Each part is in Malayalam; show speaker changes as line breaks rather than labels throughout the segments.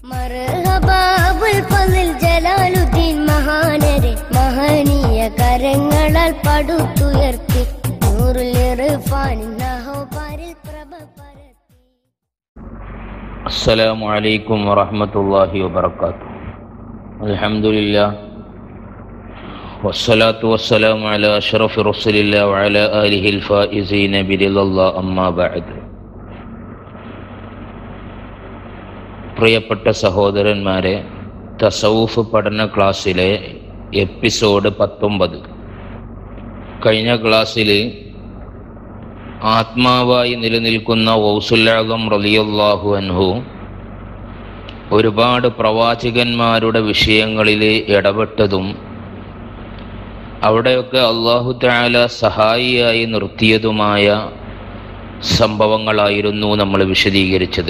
മർഹബാബുൽ ഫളിൽ ജലാലുദ്ദീൻ മഹാനരെ മഹനീയ കരങ്ങളാൽ പടുത്തുയർത്തി നൂറുൽ ഇർഫാനിൻ നഹോപാരിൽ പ്രഭ പരത്തി
السلام عليكم ورحمة الله وبركاته الحمد لله والصلاة والسلام على أشرف رسل الله وعلى آله الفائزين برضا الله أما بعد പ്രിയപ്പെട്ട സഹോദരന്മാരെ തസൗഫ് പഠന ക്ലാസ്സിലെ എപ്പിസോഡ് പത്തൊമ്പത് കഴിഞ്ഞ ക്ലാസ്സിൽ ആത്മാവായി നിലനിൽക്കുന്ന വൗസുല്ലാദം റലിയല്ലാഹു അൻഹു ഒരുപാട് പ്രവാചകന്മാരുടെ വിഷയങ്ങളിൽ ഇടപെട്ടതും അവിടെയൊക്കെ അള്ളാഹു താല സഹായിയായി നിർത്തിയതുമായ സംഭവങ്ങളായിരുന്നു നമ്മൾ വിശദീകരിച്ചത്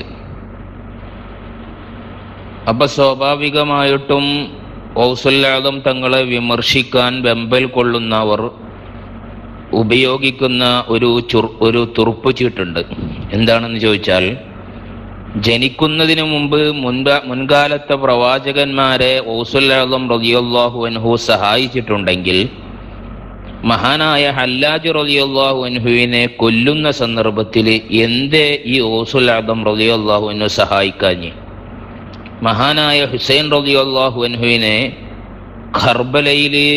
അപ്പൊ സ്വാഭാവികമായിട്ടും ഔസുല്ലാദം തങ്ങളെ വിമർശിക്കാൻ വെമ്പൽ കൊള്ളുന്നവർ ഉപയോഗിക്കുന്ന ഒരു ചുർ ഒരു തുറുപ്പ് ചീട്ടുണ്ട് എന്താണെന്ന് ചോദിച്ചാൽ ജനിക്കുന്നതിന് മുമ്പ് മുൻപ മുൻകാലത്തെ പ്രവാചകന്മാരെ ഔസുല്ലാദം റതിയല്ലാഹു അൻഹു സഹായിച്ചിട്ടുണ്ടെങ്കിൽ മഹാനായ ഹല്ലാജ് റതിയല്ലാഹു അൻഹുവിനെ കൊല്ലുന്ന സന്ദർഭത്തിൽ എന്തേ ഈ ഔസുല്ലാദം റതിയല്ലാഹു അൻഹു സഹായിക്കാഞ്ഞ് മഹാനായ ഹുസൈൻ റതിയല്ലാഹു അൻഹുവിനെ ഖർബലയില്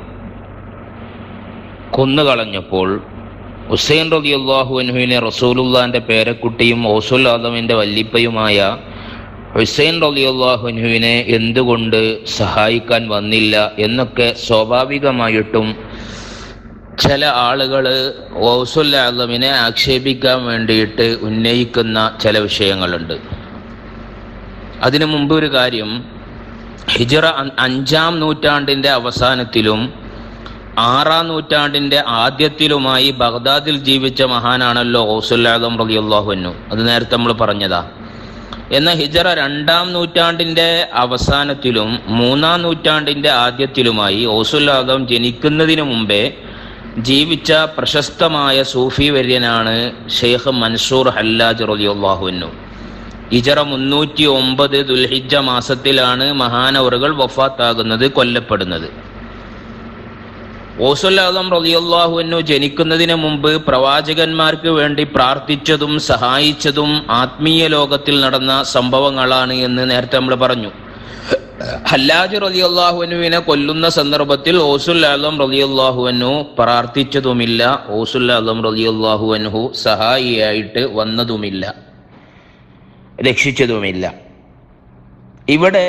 കൊന്നുകളഞ്ഞപ്പോൾ ഹുസൈൻ റബി അള്ളാഹു അൻഹുവിനെ റസൂലുല്ലാന്റെ പേരക്കുട്ടിയും ഓസുൽ ആദമിന്റെ വല്ലിപ്പയുമായ ഹുസൈൻ റബി അള്ളാഹു അൻഹുവിനെ എന്തുകൊണ്ട് സഹായിക്കാൻ വന്നില്ല എന്നൊക്കെ സ്വാഭാവികമായിട്ടും ചില ആളുകൾ ഓസുൽ ആദമിനെ ആക്ഷേപിക്കാൻ വേണ്ടിയിട്ട് ഉന്നയിക്കുന്ന ചില വിഷയങ്ങളുണ്ട് അതിനു മുമ്പ് ഒരു കാര്യം ഹിജറ അ- അഞ്ചാം നൂറ്റാണ്ടിന്റെ അവസാനത്തിലും ആറാം നൂറ്റാണ്ടിന്റെ ആദ്യത്തിലുമായി ബഗ്ദാദിൽ ജീവിച്ച മഹാനാണല്ലോ ഹൗസുല്ലാദം റളിയല്ലാഹുവിനു അത് നേരത്തെ നമ്മൾ പറഞ്ഞതാ എന്നാൽ ഹിജറ രണ്ടാം നൂറ്റാണ്ടിന്റെ അവസാനത്തിലും മൂന്നാം നൂറ്റാണ്ടിന്റെ ആദ്യത്തിലുമായി ഹൗസുല്ലാദം ജനിക്കുന്നതിന് മുമ്പേ ജീവിച്ച പ്രശസ്തമായ സൂഫി വര്യനാണ് ഷെയ്ഖ് മൻസൂർ ഹല്ലാജ് റളിയല്ലാഹുവിനു ഹിജറ മുന്നൂറ്റി ഒമ്പത് ദുൽഹിജ മാസത്തിലാണ് മഹാനവറുകൾ വഫാത്താകുന്നത് കൊല്ലപ്പെടുന്നത് ഓസുല്ലാദം റളിയല്ലാഹുവിനു ജനിക്കുന്നതിന് മുമ്പ് പ്രവാചകന്മാർക്ക് വേണ്ടി പ്രാർത്ഥിച്ചതും സഹായിച്ചതും ആത്മീയ ലോകത്തിൽ നടന്ന സംഭവങ്ങളാണ് എന്ന് നേരത്തെ നമ്മൾ പറഞ്ഞു ഹല്ലാജ് റളിയല്ലാഹുവിനുവിനെ കൊല്ലുന്ന സന്ദർഭത്തിൽ ഓസുല്ലാദം റളിയല്ലാഹുവിനു പ്രാർത്ഥിച്ചതുമില്ല ഓസുല്ലാദം റളിയല്ലാഹുവിനു സഹായിയായിട്ട് വന്നതുമില്ല രക്ഷിച്ചതുമില്ല ഇവിടെ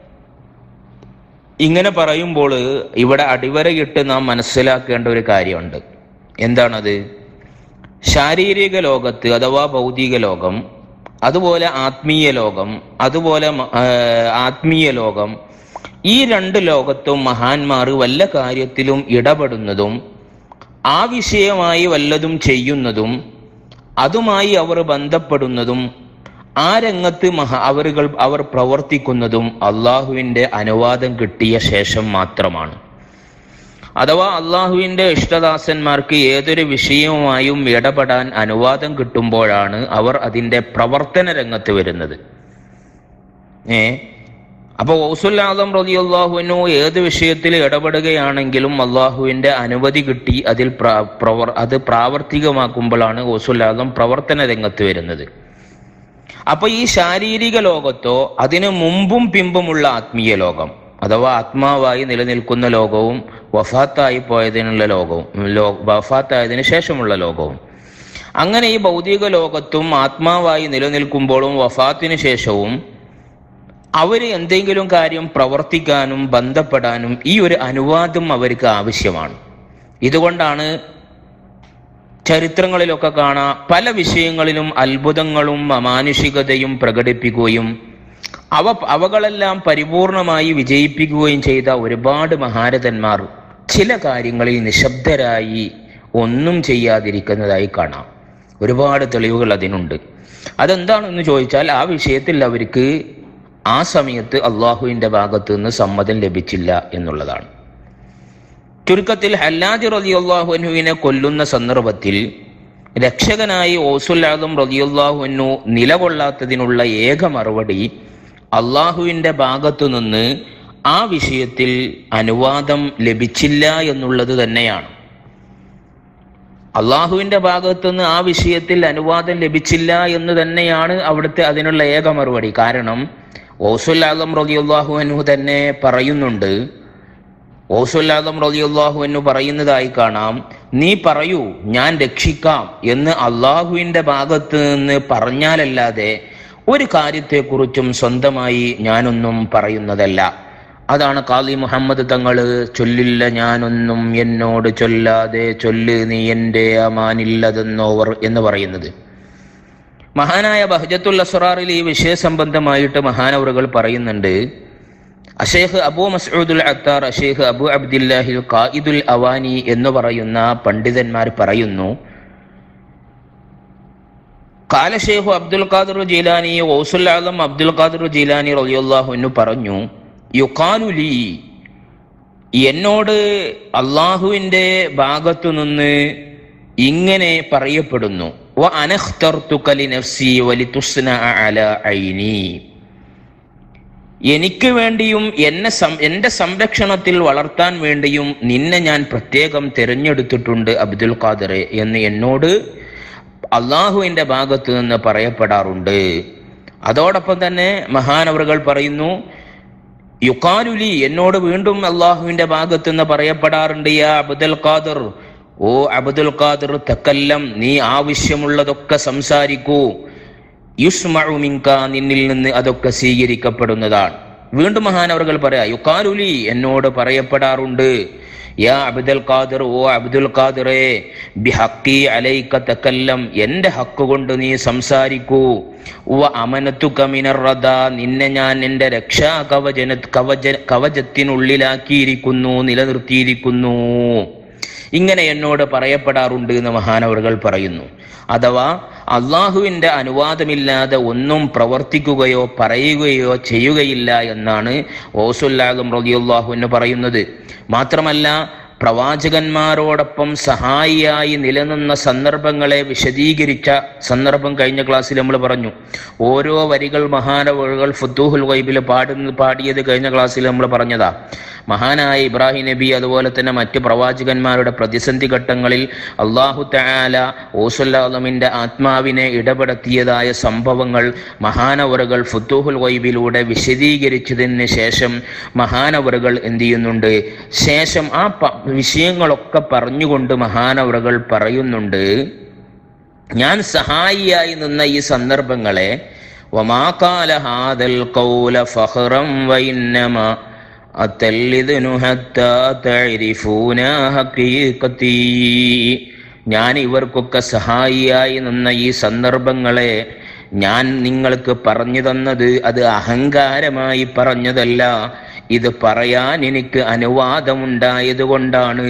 ഇങ്ങനെ പറയുമ്പോൾ ഇവിടെ അടിവരയിട്ട് നാം മനസ്സിലാക്കേണ്ട ഒരു കാര്യമുണ്ട് എന്താണത് ശാരീരിക ലോകത്ത് അഥവാ ഭൗതിക ലോകം അതുപോലെ ആത്മീയ ലോകം അതുപോലെ മ- ആ, ആത്മീയ ലോകം ഈ രണ്ട് ലോകത്തും മഹാന്മാർ വല്ല കാര്യത്തിലും ഇടപെടുന്നതും ആ വിഷയമായി വല്ലതും ചെയ്യുന്നതും അതുമായി അവർ ബന്ധപ്പെടുന്നതും ആ രംഗത്ത് മഹാ അവരുകൾ അവർ പ്രവർത്തിക്കുന്നതും അള്ളാഹുവിന്റെ അനുവാദം കിട്ടിയ ശേഷം മാത്രമാണ് അഥവാ അള്ളാഹുവിന്റെ ഇഷ്ടദാസന്മാർക്ക് ഏതൊരു വിഷയവുമായും ഇടപെടാൻ അനുവാദം കിട്ടുമ്പോഴാണ് അവർ അതിന്റെ പ്രവർത്തന രംഗത്ത് വരുന്നത് ഏ അപ്പൊ ഔസുല്ലാദം റതിയുള്ളാഹുവിനു ഏത് വിഷയത്തിൽ ഇടപെടുകയാണെങ്കിലും അള്ളാഹുവിന്റെ അനുമതി കിട്ടി അതിൽ പ്ര- പ്രവർ അത് പ്രാവർത്തികമാക്കുമ്പോഴാണ് ഔസുല്ലാദം പ്രവർത്തന രംഗത്ത് വരുന്നത് അപ്പൊ ഈ ശാരീരിക ലോകത്തോ അതിനു മുമ്പും പിമ്പുമുള്ള ആത്മീയ ലോകം അഥവാ ആത്മാവായി നിലനിൽക്കുന്ന ലോകവും വഫാത്തായി പോയതിനുള്ള ലോകവും ലോ വഫാത്തായതിനു ശേഷമുള്ള ലോകവും അങ്ങനെ ഈ ഭൗതിക ലോകത്തും ആത്മാവായി നിലനിൽക്കുമ്പോഴും വഫാത്തിന് ശേഷവും അവര് എന്തെങ്കിലും കാര്യം പ്രവർത്തിക്കാനും ബന്ധപ്പെടാനും ഈ ഒരു അനുവാദം അവർക്ക് ആവശ്യമാണ് ഇതുകൊണ്ടാണ് ചരിത്രങ്ങളിലൊക്കെ കാണാം പല വിഷയങ്ങളിലും അത്ഭുതങ്ങളും അമാനുഷികതയും പ്രകടിപ്പിക്കുകയും അവ അവകളെല്ലാം പരിപൂർണമായി വിജയിപ്പിക്കുകയും ചെയ്ത ഒരുപാട് മഹാരഥന്മാർ ചില കാര്യങ്ങളിൽ നിശബ്ദരായി ഒന്നും ചെയ്യാതിരിക്കുന്നതായി കാണാം ഒരുപാട് തെളിവുകൾ അതിനുണ്ട് അതെന്താണെന്ന് ചോദിച്ചാൽ ആ വിഷയത്തിൽ അവർക്ക് ആ സമയത്ത് അള്ളാഹുവിന്റെ ഭാഗത്ത് നിന്ന് സമ്മതം ലഭിച്ചില്ല എന്നുള്ളതാണ് ചുരുക്കത്തിൽ ഹല്ലാജ് റളിയല്ലാഹു അൻഹുവിനെ കൊല്ലുന്ന സന്ദർഭത്തിൽ രക്ഷകനായി ഓസുല്ലാദും റളിയല്ലാഹു അൻഹു നിലകൊള്ളാത്തതിനുള്ള ഏക മറുപടി അള്ളാഹുവിൻ്റെ ഭാഗത്തു നിന്ന് ആ വിഷയത്തിൽ അനുവാദം ലഭിച്ചില്ല എന്നുള്ളത് തന്നെയാണ് അള്ളാഹുവിന്റെ ഭാഗത്തുനിന്ന് ആ വിഷയത്തിൽ അനുവാദം ലഭിച്ചില്ല എന്ന് തന്നെയാണ് അവിടുത്തെ അതിനുള്ള ഏക മറുപടി കാരണം ഓസുല്ലാദം റലിയുള്ളാഹു അനു തന്നെ പറയുന്നുണ്ട് ഓസുല്ലാദം റലിയുള്ളാഹു എന്നു പറയുന്നതായി കാണാം നീ പറയൂ ഞാൻ രക്ഷിക്കാം എന്ന് അള്ളാഹുവിന്റെ ഭാഗത്ത് നിന്ന് പറഞ്ഞാലല്ലാതെ ഒരു കാര്യത്തെക്കുറിച്ചും സ്വന്തമായി ഞാനൊന്നും പറയുന്നതല്ല അതാണ് കാലി മുഹമ്മദ് തങ്ങള് ചൊല്ലില്ല ഞാനൊന്നും എന്നോട് ചൊല്ലാതെ ചൊല്ല് നീ എൻ്റെ അമാനില്ലതെന്നോവർ എന്ന് പറയുന്നത് മഹാനായ ബഹജത്തുൽ അസ്റാറിൽ ഈ വിഷയ സംബന്ധമായിട്ട് മഹാനവറുകൾ പറയുന്നുണ്ട് അഷേഖ് അബു മസ്ഊദുൽ അത്താർ അഷേഖ് അബു അബ്ദില്ലാഹിൽ ഖായിദുൽ അവാനി എന്ന് പറയുന്ന പണ്ഡിതന്മാർ പറയുന്നു കാല ഷെയ്ഖു അബ്ദുൽ ഖാദിർ ജീലാനി ഓസുൽ ആലം അബ്ദുൽ ഖാദിർ ജീലാനി റളിയല്ലാഹു പറഞ്ഞു യുക്കാലുലി എന്നോട് അള്ളാഹുവിന്റെ ഭാഗത്തു നിന്ന് ഇങ്ങനെ പറയപ്പെടുന്നു വ അനഖ്തർതുക ലിനഫ്സി വലിതുസ്ന അല ഐനി എനിക്ക് വേണ്ടിയും എന്നെ സം എന്റെ സംരക്ഷണത്തിൽ വളർത്താൻ വേണ്ടിയും നിന്നെ ഞാൻ പ്രത്യേകം തിരഞ്ഞെടുത്തിട്ടുണ്ട് അബ്ദുൽ ഖാദറെ എന്ന് എന്നോട് അള്ളാഹുവിന്റെ ഭാഗത്ത് നിന്ന് പറയപ്പെടാറുണ്ട് അതോടൊപ്പം തന്നെ മഹാനവറുകൾ പറയുന്നു യുക്കാലുലി എന്നോട് വീണ്ടും അള്ളാഹുവിന്റെ ഭാഗത്ത് നിന്ന് പറയപ്പെടാറുണ്ട് യാ അബ്ദുൽ ഖാദർ ഓ അബ്ദുൽ ഖാദർ തക്കല്ലം നീ ആവശ്യമുള്ളതൊക്കെ സംസാരിക്കൂ യുസ്മഉ മിങ്ക നിന്നിൽ നിന്ന് അതൊക്കെ സ്വീകരിക്കപ്പെടുന്നതാണ് വീണ്ടും മഹാനവറുകൾ പറയാ യുക്കാലുലി എന്നോട് പറയപ്പെടാറുണ്ട് യാ അബ്ദുൽ ഖാദിർ ഓ അബ്ദുൽ ഖാദിറേ ബിഹക്കി അലൈക തക്കല്ലം എന്റെ ഹക്ക് കൊണ്ട് നീ സംസാരിക്കൂ വ അമനത്തുക മിനർ റദ നിന്നെ ഞാൻ എന്റെ രക്ഷാ കവചന കവച കവചത്തിനുള്ളിലാക്കിയിരിക്കുന്നു നിലനിർത്തിയിരിക്കുന്നു ഇങ്ങനെ എന്നോട് പറയപ്പെടാറുണ്ട് എന്ന് മഹാനവറുകൾ പറയുന്നു അഥവാ അള്ളാഹുവിന്റെ അനുവാദമില്ലാതെ ഒന്നും പ്രവർത്തിക്കുകയോ പറയുകയോ ചെയ്യുകയില്ല എന്നാണ് ഓസുല്ലാദം റലിയുള്ളാഹു എന്ന് പറയുന്നത് മാത്രമല്ല പ്രവാചകന്മാരോടൊപ്പം സഹായിയായി നിലനിന്ന സന്ദർഭങ്ങളെ വിശദീകരിച്ച സന്ദർഭം കഴിഞ്ഞ ക്ലാസ്സിൽ നമ്മൾ പറഞ്ഞു ഓരോ വരികൾ മഹാനവകൾ ഫുത്തൂഹുൽ വൈബിൽ പാടുന്ന പാടിയത് കഴിഞ്ഞ ക്ലാസ്സിൽ നമ്മൾ പറഞ്ഞതാ മഹാനായ ഇബ്രാഹിം നബി അതുപോലെ തന്നെ മറ്റ് പ്രവാചകന്മാരുടെ പ്രതിസന്ധി ഘട്ടങ്ങളിൽ അള്ളാഹു തആല ഓസുല്ലാലമിന്റെ ആത്മാവിനെ ഇടപെടുത്തിയതായ സംഭവങ്ങൾ മഹാനവറുകൾ ഫുത്തൂഹുൽ വൈബിലൂടെ വിശദീകരിച്ചതിന് ശേഷം മഹാനവറുകൾ എന്ത് ചെയ്യുന്നുണ്ട് ശേഷം ആ പ- വിഷയങ്ങളൊക്കെ പറഞ്ഞുകൊണ്ട് മഹാനവറുകൾ പറയുന്നുണ്ട് ഞാൻ സഹായിയായി നിന്ന ഈ സന്ദർഭങ്ങളെ വമാകാല ഹാദൽ ഖൗല ഫഖറം വഇന്നമ അത്തല്ലിദ്നു ഹത്താ തഅരിഫൂന ഹഖീഖതി ഞാൻ ഇവർക്കൊക്കെ സഹായിയായി നിന്ന ഈ സന്ദർഭങ്ങളെ ഞാൻ നിങ്ങൾക്ക് പറഞ്ഞു തന്നത് അത് അഹങ്കാരമായി പറഞ്ഞതല്ല ഇത് പറയാൻ എനിക്ക് അനുവാദമുണ്ടായത് കൊണ്ടാണ്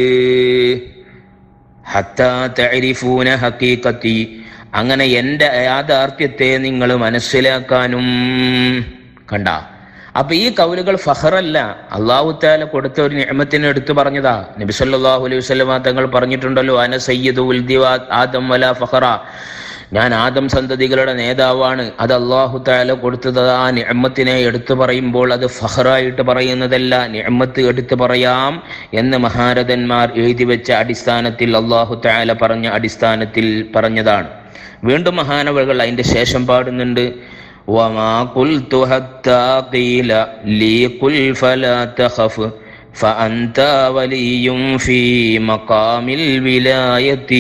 ഹത്താ തഅരിഫൂന ഹഖീഖത്തി അങ്ങനെ എൻ്റെ യാഥാർത്ഥ്യത്തെ നിങ്ങൾ മനസ്സിലാക്കാനും കണ്ട അപ്പൊ ഈ കൗലുകൾ ഫഹറല്ല അള്ളാഹു താല കൊടുത്ത ഒരു നിയമത്തിന് എടുത്തു പറഞ്ഞതാ നബി സല്ലല്ലാഹു അലൈഹി വസല്ലമ തങ്ങൾ പറഞ്ഞിട്ടുണ്ടല്ലോ അന സയ്യിദു ഉൽദിവാ ആദം വല ഫഹറ ഞാൻ ആദം സന്തതികളുടെ നേതാവാണ് അത് അള്ളാഹു താല കൊടുത്തത് ആ നിഅമ്മത്തിനെ എടുത്തു പറയുമ്പോൾ അത് ഫഹറായിട്ട് പറയുന്നതല്ല നിഅമ്മത്ത് എടുത്തു പറയാം എന്ന് മഹാരഥന്മാർ എഴുതി വെച്ച അടിസ്ഥാനത്തിൽ അള്ളാഹു താല പറഞ്ഞ അടിസ്ഥാനത്തിൽ പറഞ്ഞതാണ് വീണ്ടും മഹാനവകൾ അതിന്റെ ശേഷം പാടുന്നുണ്ട് وما قلت حتى قيل لي قل فلا تخف فأنت ولي في مقام الولاية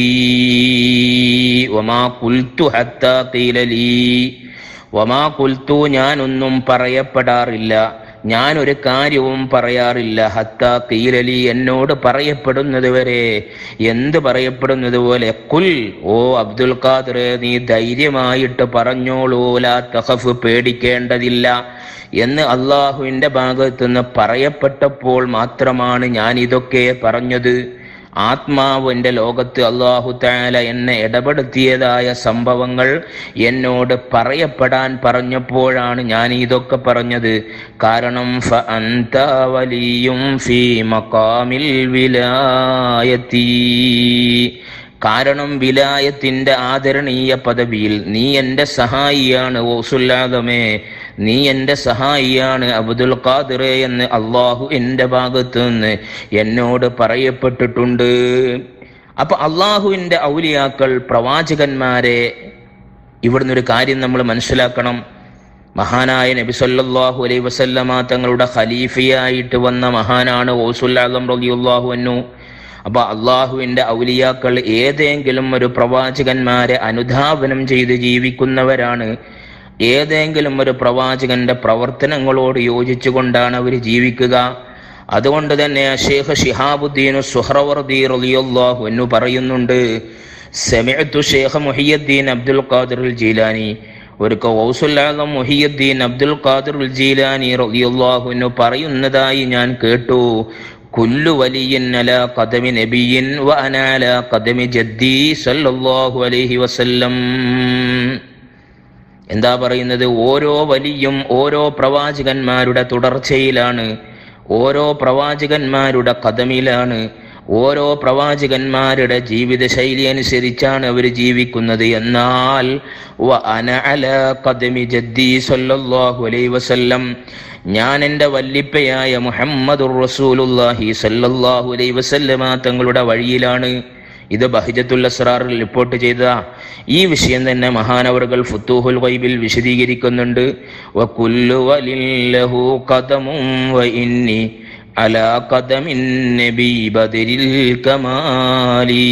وما قلت حتى قيل لي وما قلت ഞാനൊന്നും പറയപ്പെടാറില്ല ഞാൻ ഒരു കാര്യവും പറയാറില്ല ഹത്ത കീലലി എന്നോട് പറയപ്പെടുന്നത് വരെ എന്ത് പറയപ്പെടുന്നത് പോലെ കുൽ ഓ അബ്ദുൽ ഖാദർ നീ ധൈര്യമായിട്ട് പറഞ്ഞോളൂ ലാ തഖഫ് പേടിക്കേണ്ടതില്ല എന്ന് അള്ളാഹുവിന്റെ ഭാഗത്തുനിന്ന് പറയപ്പെട്ടപ്പോൾ മാത്രമാണ് ഞാൻ ഇതൊക്കെ പറഞ്ഞത് ആത്മാവിന്റെ ലോകത്ത് അള്ളാഹു താല എന്നെ ഇടപെടുത്തിയതായ സംഭവങ്ങൾ എന്നോട് പറയപ്പെടാൻ പറഞ്ഞപ്പോഴാണ് ഞാൻ ഇതൊക്കെ പറഞ്ഞത് കാരണം ഫ അന്ത വലിയും ഫീ മഖാമിൽ വിലായത്തി കാരണം വിലായത്തിന്റെ ആദരണീയ പദവിയിൽ നീ എന്റെ സഹായിയാണ് ഓസുല്ലാദമേ നീ എൻ്റെ സഹായിയാണ് അബ്ദുൽ ഖാദിറെ എന്ന് അള്ളാഹു എൻ്റെ ഭാഗത്ത് നിന്ന് എന്നോട് പറയപ്പെട്ടിട്ടുണ്ട് അപ്പൊ അള്ളാഹുവിൻ്റെ ഔലിയാക്കൾ പ്രവാചകന്മാരെ ഇവിടുന്ന് ഒരു കാര്യം നമ്മൾ മനസ്സിലാക്കണം മഹാനായ നബി സല്ലല്ലാഹു അലൈഹി വസല്ലമ തങ്ങളുടെ ഖലീഫയായിട്ട് വന്ന മഹാനാണ് ഓസുല്ലാദം റളിയല്ലാഹു അൻഹു അപ്പൊ അള്ളാഹുവിന്റെ ഔലിയാക്കൾ ഏതെങ്കിലും ഒരു പ്രവാചകന്മാരെ അനുധാവനം ചെയ്ത് ജീവിക്കുന്നവരാണ് ഏതെങ്കിലും ഒരു പ്രവാചകന്റെ പ്രവർത്തനങ്ങളോട് യോജിച്ചുകൊണ്ടാണ് അവർ ജീവിക്കുക അതുകൊണ്ട് തന്നെ ഷേഖ് ഷിഹാബുദ്ദീൻ സുഹ്റവർദി റളിയല്ലാഹു അൻഹു പറയുന്നുണ്ട് സമിഅത്തു ഷേഖ് മുഹിയുദ്ദീൻ അബ്ദുൽ ഖാദിർ ജീലാനി ഒരു കൗസുല്ലാദം മുഹിയുദ്ദീൻ അബ്ദുൽ ഖാദിർ ജീലാനി റളിയല്ലാഹു അൻഹു പറയുന്നതായി ഞാൻ കേട്ടു കുല്ലു വലിയൻ അല ഖദമി നബിയിൻ വ അന അല ഖദമി ജദ്ദി സല്ലല്ലാഹു അലൈഹി വസല്ലം എന്താ പറയുന്നത് ഓരോ വലിയും ഓരോ പ്രവാചകന്മാരുടെ തുടർച്ചയിലാണ് ഓരോ പ്രവാചകന്മാരുടെ കഥമിലാണ് ഓരോ പ്രവാചകന്മാരുടെ ജീവിത ശൈലി അനുസരിച്ചാണ് അവർ ജീവിക്കുന്നത് എന്നാൽ വ അന അല ഖദമി ജദ്ദി സല്ലല്ലാഹു അലൈഹി വസല്ലം ഞാൻ എൻ്റെ വല്ലിപ്പയായ മുഹമ്മദുർ റസൂലുള്ളാഹി സല്ലല്ലാഹു അലൈഹി വസല്ലമ തങ്ങളുടെ വഴിയിലാണ് ഇത് ബഹിജത്തുൽ അസ്റാറിൽ റിപ്പോർട്ട് ചെയ്ത ഈ വിഷയം തന്നെ മഹാനവറുകൾ ഫുത്തൂഹുൽ ഗൈബിൽ വിശദീകരിക്കുന്നുണ്ട് വകുല്ലു വലില്ലഹു ഖദമും വ ഇന്നി അലാ ഖദമിൻ നബി ബദരിൽ കമാലി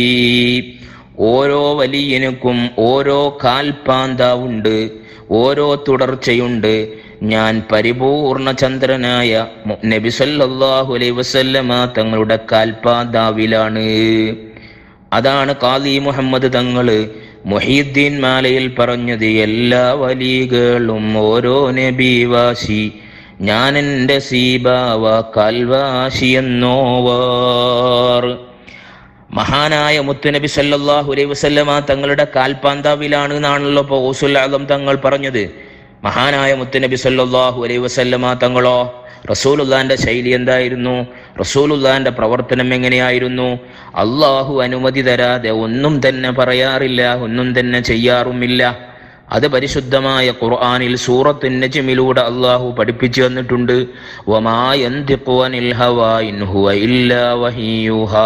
ഓരോ വലിയനുക്കും ഓരോ കാൽപാന്താവുണ്ട് ഓരോ തുടർച്ചയുണ്ട് ഞാൻ പരിപൂർണ ചന്ദ്രനായ മു- നബി സല്ലല്ലാഹു അലൈഹി വസല്ലമ തങ്ങളുടെ കാൽപാന്താവിലാണ് അതാണ് കാലി മുഹമ്മദ് തങ്ങള് മൊഹീദ്ദീൻ മാലയിൽ പറഞ്ഞത് എല്ലാ വലികളും ഓരോ നബിവാശി ഞാൻ എൻ്റെ സീബാവ കൽവാശി എന്നോവർ മഹാനായ മുത്തുനബി സല്ലല്ലാഹു അലൈഹി വസല്ലമ തങ്ങളുടെ കാൽപാന്താവിലാണ് എന്നാണല്ലോ ഇപ്പോൾ ഓസുൽ ആലം തങ്ങൾ പറഞ്ഞത് മഹാനായ മുത്തുനബി സല്ലല്ലാഹു അലൈഹി വസല്ലമ തങ്ങളോ റസൂലുള്ളാന്റെ ശൈലി എന്തായിരുന്നു റസൂലുള്ളാന്റെ പ്രവർത്തനം എങ്ങനെയായിരുന്നു അള്ളാഹു അനുമതി തരാതെ ഒന്നും തന്നെ പറയാറില്ല ഒന്നും തന്നെ ചെയ്യാറുമില്ല അത് പരിശുദ്ധമായ ഖുർആനിൽ സൂറത്ത് നജ്മിലൂടെ അള്ളാഹു പഠിപ്പിച്ചു തന്നിട്ടുണ്ട് വമാ യന്തിഖു അനിൽ ഹവാ ഇൻ ഹുവ ഇല്ലാ വഹിയുഹാ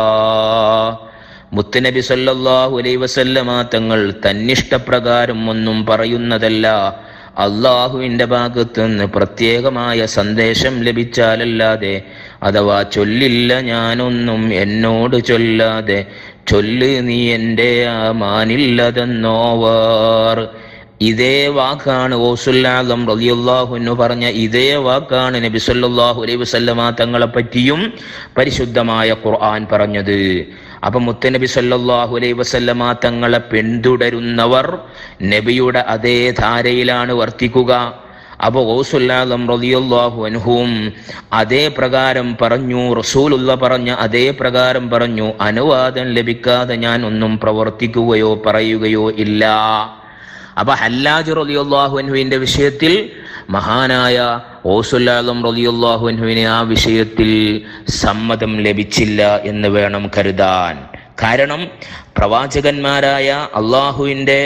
മുത്തുനബി സല്ലല്ലാഹു അലൈഹി വസല്ലമ തങ്ങൾ തന്നിഷ്ടപ്രകാരം ഒന്നും പറയുന്നതല്ല അള്ളാഹുവിന്റെ ഭാഗത്ത് നിന്ന് പ്രത്യേകമായ സന്ദേശം ലഭിച്ചാലല്ലാതെ അഥവാ ചൊല്ലില്ല ഞാനൊന്നും എന്നോട് ചൊല്ലാതെ ചൊല്ല് നീ എൻ്റെ ആ മാനില്ലതെന്നോവർ ഇതേ വാക്കാണ് ഓസുല്ലാദം റളിയല്ലാഹുവിനു പറഞ്ഞ ഇതേ വാക്കാണ് നബി സല്ലല്ലാഹു അലൈഹി വസല്ലമ തങ്ങളെ പറ്റിയും പരിശുദ്ധമായ ഖുർആൻ പറഞ്ഞത് അപ്പൊ മുത്തനബി സല്ലല്ലാഹു അലൈഹി വസല്ലമ തങ്ങളെ പിന്തുടരുന്നവർ നബിയുടെ അതേ ധാരയിലാണ് വർത്തിക്കുക അപ്പൊ ഓസുല്ലാദം റളിയല്ലാഹു അൻഹും അതേ പ്രകാരം പറഞ്ഞു റസൂലുള്ള പറഞ്ഞ അതേ പ്രകാരം പറഞ്ഞു അനുവാദം ലഭിക്കാതെ ഞാൻ ഒന്നും പ്രവർത്തിക്കുകയോ പറയുകയോ ഇല്ല അപ്പൊ ഹല്ലാജ് റളിയല്ലാഹുവിന്റെ വിഷയത്തിൽ മഹാനായ ഓസുല്ലാദം റളിയല്ലാഹുവിനെ ആ വിഷയത്തിൽ സമ്മതം ലഭിച്ചില്ല എന്ന് വേണം കരുതാൻ കാരണം പ്രവാചകന്മാരായ അള്ളാഹുവിൻ്റെ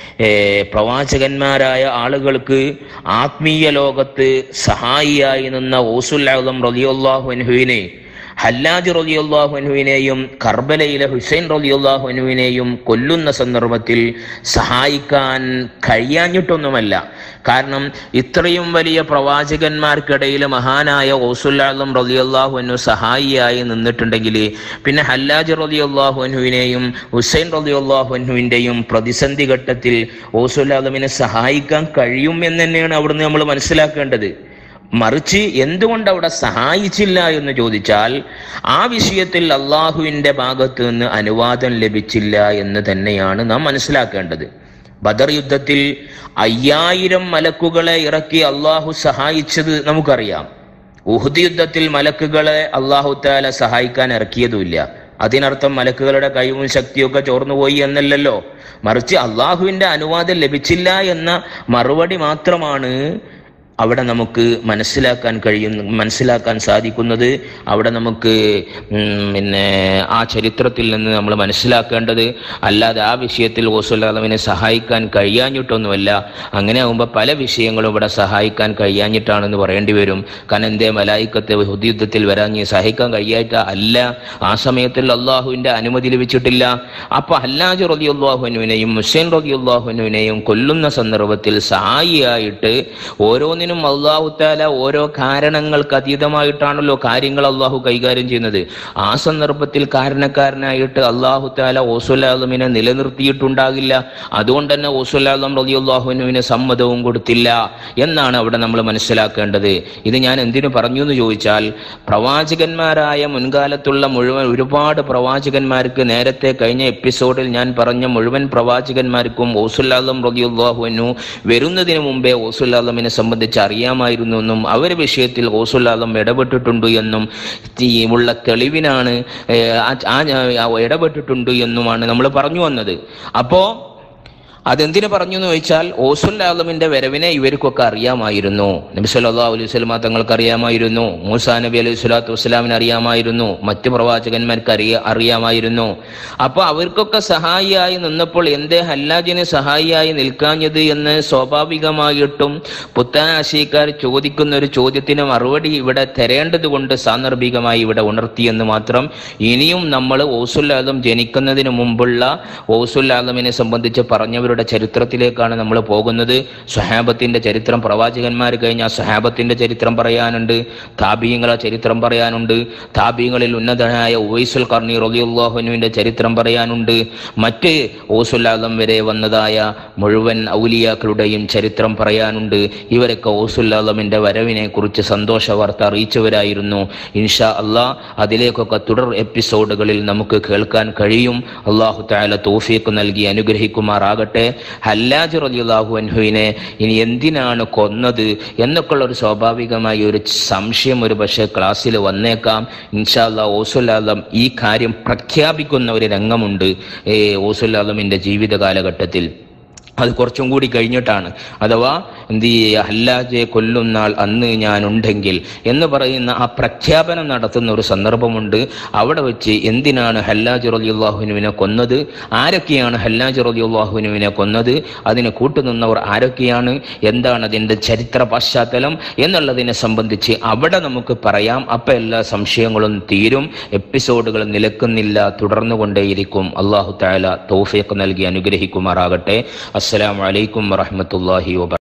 പ്രവാചകന്മാരായ ആളുകൾക്ക് ആത്മീയ ലോകത്ത് സഹായിയായി നിന്ന ഓസുല്ലാദം റളിയല്ലാഹുവിനെ ഹല്ലാജ് റളിയല്ലാഹു അൻഹുവിനെയും കർബലയിലെ ഹുസൈൻ റളിയല്ലാഹു അൻഹുവിനെയും കൊല്ലുന്ന സന്ദർഭത്തിൽ സഹായിക്കാൻ കഴിയാഞ്ഞിട്ടൊന്നുമല്ല കാരണം ഇത്രയും വലിയ പ്രവാചകന്മാർക്കിടയിൽ മഹാനായ ഓസുല്ലാദം റളിയല്ലാഹു അൻഹു സഹായിയായി നിന്നിട്ടുണ്ടെങ്കിൽ പിന്നെ ഹല്ലാജ് റളിയല്ലാഹു അൻഹുവിനെയും ഹുസൈൻ റളിയല്ലാഹു അൻഹുവിൻ്റെയും പ്രതിസന്ധി ഘട്ടത്തിൽ ഓസുല്ലാദമിനെ സഹായിക്കാൻ കഴിയും എന്ന് തന്നെയാണ് അവിടുന്ന് നമ്മൾ മനസ്സിലാക്കേണ്ടത് മറിച്ച് എന്തുകൊണ്ട് അവിടെ സഹായിച്ചില്ല എന്ന് ചോദിച്ചാൽ ആ വിഷയത്തിൽ അള്ളാഹുവിന്റെ ഭാഗത്ത് നിന്ന് അനുവാദം ലഭിച്ചില്ല എന്ന് തന്നെയാണ് നാം മനസ്സിലാക്കേണ്ടത് ബദർ യുദ്ധത്തിൽ അയ്യായിരം മലക്കുകളെ ഇറക്കി അള്ളാഹു സഹായിച്ചത് നമുക്കറിയാം ഉഹുദ് യുദ്ധത്തിൽ മലക്കുകളെ അള്ളാഹു താല സഹായിക്കാൻ ഇറക്കിയതുമില്ല അതിനർത്ഥം മലക്കുകളുടെ കഴിവും ശക്തിയൊക്കെ ചോർന്നുപോയി എന്നല്ലല്ലോ മറിച്ച് അള്ളാഹുവിന്റെ അനുവാദം ലഭിച്ചില്ല എന്ന മറുപടി മാത്രമാണ് അവിടെ നമുക്ക് മനസ്സിലാക്കാൻ കഴിയുന്ന മനസ്സിലാക്കാൻ സാധിക്കുന്നത് അവിടെ നമുക്ക് ഉം, പിന്നെ ആ ചരിത്രത്തിൽ നിന്ന് നമ്മൾ മനസ്സിലാക്കേണ്ടത് അല്ലാതെ ആ വിഷയത്തിൽ ഓസുല്ലാദവിനെ സഹായിക്കാൻ കഴിയാഞ്ഞിട്ടൊന്നുമല്ല അങ്ങനെ ആകുമ്പോൾ പല വിഷയങ്ങളും ഇവിടെ സഹായിക്കാൻ കഴിയാഞ്ഞിട്ടാണെന്ന് പറയേണ്ടി വരും കാരണം എന്തേ മലായിക്കത്തെ യുദ്ധത്തിൽ വരാഞ്ഞ് സഹായിക്കാൻ കഴിയാത്ത അല്ല ആ സമയത്തിൽ അള്ളാഹുവിന്റെ അനുമതി ലഭിച്ചിട്ടില്ല അപ്പൊ ഹല്ലാജ് റബി അള്ളാഹുനുവിനെയും മുസ്ലിം റബി അള്ളാഹുനുവിനെയും കൊല്ലുന്ന സന്ദർഭത്തിൽ സഹായിയായിട്ട് ഓരോന്നിനും അള്ളാഹുത്താല ഓരോ കാരണങ്ങൾക്ക് അതീതമായിട്ടാണല്ലോ കാര്യങ്ങൾ അള്ളാഹു കൈകാര്യം ചെയ്യുന്നത് ആ സന്ദർഭത്തിൽ കാരണക്കാരനായിട്ട് അള്ളാഹുത്താല ഓസുല്ലാദമിനെ നിലനിർത്തിയിട്ടുണ്ടാകില്ല അതുകൊണ്ട് തന്നെ ഓസുല്ലാദം റബി അള്ളാഹുനുവിന് സമ്മതവും കൊടുത്തില്ല എന്നാണ് അവിടെ നമ്മൾ മനസ്സിലാക്കേണ്ടത് ഇത് ഞാൻ എന്തിനു പറഞ്ഞു എന്ന് ചോദിച്ചാൽ പ്രവാചകന്മാരായ മുൻകാലത്തുള്ള മുഴുവൻ ഒരുപാട് പ്രവാചകന്മാർക്ക് നേരത്തെ കഴിഞ്ഞ എപ്പിസോഡിൽ ഞാൻ പറഞ്ഞ മുഴുവൻ പ്രവാചകന്മാർക്കും ഓസുല്ലാദം റബിയുല്ലാഹുവിനു വരുന്നതിന് മുമ്പേ ഓസുല്ലാദമിനെ സംബന്ധിച്ച് അറിയാമായിരുന്നു എന്നും അവരുടെ വിഷയത്തിൽ ഓസുല്ലാദം ഇടപെട്ടിട്ടുണ്ട് എന്നും ഈ ഉള്ള തെളിവിനാണ് ഏഹ്, ആ- ആ ആ ഇടപെട്ടിട്ടുണ്ട് എന്നുമാണ് നമ്മൾ പറഞ്ഞു വന്നത് അപ്പോ അതെന്തിനു പറഞ്ഞു എന്ന് ചോദിച്ചാൽ ഓസുൽ ആലമിന്റെ വരവിനെ ഇവർക്കൊക്കെ അറിയാമായിരുന്നു നബി സല്ലല്ലാഹു അലൈഹി വസല്ലമ തങ്ങൾക്ക് അറിയാമായിരുന്നു മൂസാ നബി അലൈഹി സ്വലാത്തു വസ്സലാമിന് അറിയാമായിരുന്നു മറ്റു പ്രവാചകന്മാർക്ക് അറിയ അറിയാമായിരുന്നു അപ്പൊ അവർക്കൊക്കെ സഹായിയായി നിന്നപ്പോൾ എന്തേ ഹല്ലാജിന് സഹായിയായി നിൽക്കാഞ്ഞത് എന്ന് സ്വാഭാവികമായിട്ടും പുത്താനാശിക്കാർ ചോദിക്കുന്ന ഒരു ചോദ്യത്തിന് മറുപടി ഇവിടെ തരേണ്ടത് കൊണ്ട് സാന്ദർഭികമായി ഇവിടെ ഉണർത്തിയെന്ന് മാത്രം ഇനിയും നമ്മൾ ഓസുൽ ആലം ജനിക്കുന്നതിന് മുമ്പുള്ള ഓസുൽ ആലമിനെ സംബന്ധിച്ച് പറഞ്ഞവരുടെ ചരിത്രത്തിലേക്കാണ് നമ്മൾ പോകുന്നത് സ്വഹാബത്തിന്റെ ചരിത്രം പ്രവാചകന്മാർ കഴിഞ്ഞാൽ സ്വഹാബത്തിന്റെ ചരിത്രം പറയാനുണ്ട് താബീങ്ങളെ ചരിത്രം പറയാനുണ്ട് താബീങ്ങളിൽ ഉന്നതനായ ഉവൈസുൽ കർണി റലിയുല്ലാഹുനുവിന്റെ ചരിത്രം പറയാനുണ്ട് മറ്റ് ഓസുല്ലാദം വരെ വന്നതായ മുഴുവൻ ഔലിയാക്കളുടെയും ചരിത്രം പറയാനുണ്ട് ഇവരൊക്കെ ഓസുല്ലാദമിന്റെ വരവിനെ കുറിച്ച് സന്തോഷ വാർത്ത അറിയിച്ചവരായിരുന്നു ഇൻഷാ അള്ളാ അതിലേക്കൊക്കെ തുടർ എപ്പിസോഡുകളിൽ നമുക്ക് കേൾക്കാൻ കഴിയും അള്ളാഹു താല തോഫീക്ക് നൽകി അനുഗ്രഹിക്കുമാറാകട്ടെ ഹല്ലാജ് റലിയുല്ലാഹു അൻഹുവിനെ ഇനി എന്തിനാണ് കൊന്നത് എന്നൊക്കെയുള്ള ഒരു സ്വാഭാവികമായ ഒരു സംശയം ഒരു പക്ഷേ ക്ലാസ്സിൽ വന്നേക്കാം ഇൻഷാല്ല ഓസുല്ലാലം ഈ കാര്യം പ്രഖ്യാപിക്കുന്ന ഒരു രംഗമുണ്ട് ഏ ഓസുല്ലാലമിന്റെ ജീവിത കാലഘട്ടത്തിൽ അത് കുറച്ചും കൂടി കഴിഞ്ഞിട്ടാണ് അഥവാ എന്ത് ചെയ്യുക ഹല്ലാജെ കൊല്ലുന്നാൾ അന്ന് ഞാൻ ഉണ്ടെങ്കിൽ എന്ന് പറയുന്ന ആ പ്രഖ്യാപനം നടത്തുന്ന ഒരു സന്ദർഭമുണ്ട് അവിടെ വെച്ച് എന്തിനാണ് ഹല്ലാജ് റലിയുള്ളാഹുനുവിനെ കൊന്നത് ആരൊക്കെയാണ് ഹല്ലാജ് റലിയുള്ളാഹുനുവിനെ കൊന്നത് അതിന് കൂട്ടുനിന്നവർ ആരൊക്കെയാണ് എന്താണ് അതിൻ്റെ ചരിത്ര പശ്ചാത്തലം എന്നുള്ളതിനെ സംബന്ധിച്ച് അവിടെ നമുക്ക് പറയാം അപ്പം എല്ലാ സംശയങ്ങളും തീരും എപ്പിസോഡുകൾ നിലക്കുന്നില്ല തുടർന്നുകൊണ്ടേയിരിക്കും അള്ളാഹു താല തൗഫീഖ് നൽകി അനുഗ്രഹിക്കുമാറാകട്ടെ അസ്സലാമു അലൈക്കും വറഹ്മത്തുള്ളാഹി വബ